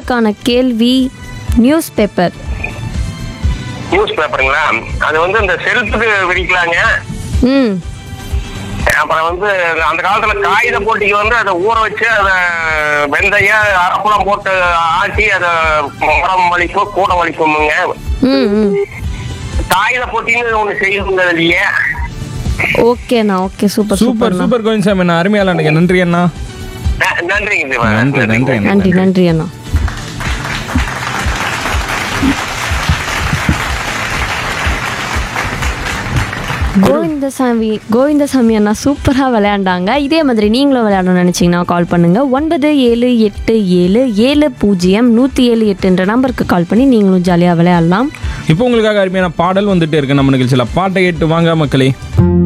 உங்களுக்கான கேள்வி news paper news பேப்பருங்களா அது வந்து இந்த செல்ஃபுக்கு விரிக்கலாங்க ம் அப்புறம் வந்து அந்த காலத்துல காகித போட்டிக்கு வந்து அதை ஊற வச்சு அதை வெந்தய அரப்புலாம் போட்டு ஆட்டி அதை முறம் வலிக்கும் கூட வலிக்குமுங்க ம் ம் காகித போட்டின்னு ஒண்ணு செய்யுங்க இல்லையா ஓகேண்ணா ஓகே சூப்பர் சூப்பர் சூப்பர்ண்ணா சூப்பர் கோவிந்தசாமி அண்ணா அருமையால எனக்கு நன்றி அண்ணா ந- நன்றிங்க சிவா. நன்றி நன்றி அண்ணா நன்றி நன்றி அண்ணா கோவிந்தசாமி கோவிந்தசாமி அண்ணா சூப்பராக விளையாண்டாங்க இதே மாதிரி நீங்களும் விளையாடணும்னு நினச்சிங்கன்னா கால் பண்ணுங்கள் ஒன்பது ஏழு எட்டு ஏழு ஏழு பூஜ்ஜியம் நூற்றி ஏழு எட்டுன்ற நம்பருக்கு கால் பண்ணி நீங்களும் ஜாலியாக விளையாடலாம் இப்போ உங்களுக்காக அருமையான பாடல் வந்துட்டே இருக்கு நம்ம நிகழ்ச்சியில் பாட்டை கேட்டு வாங்க மக்களே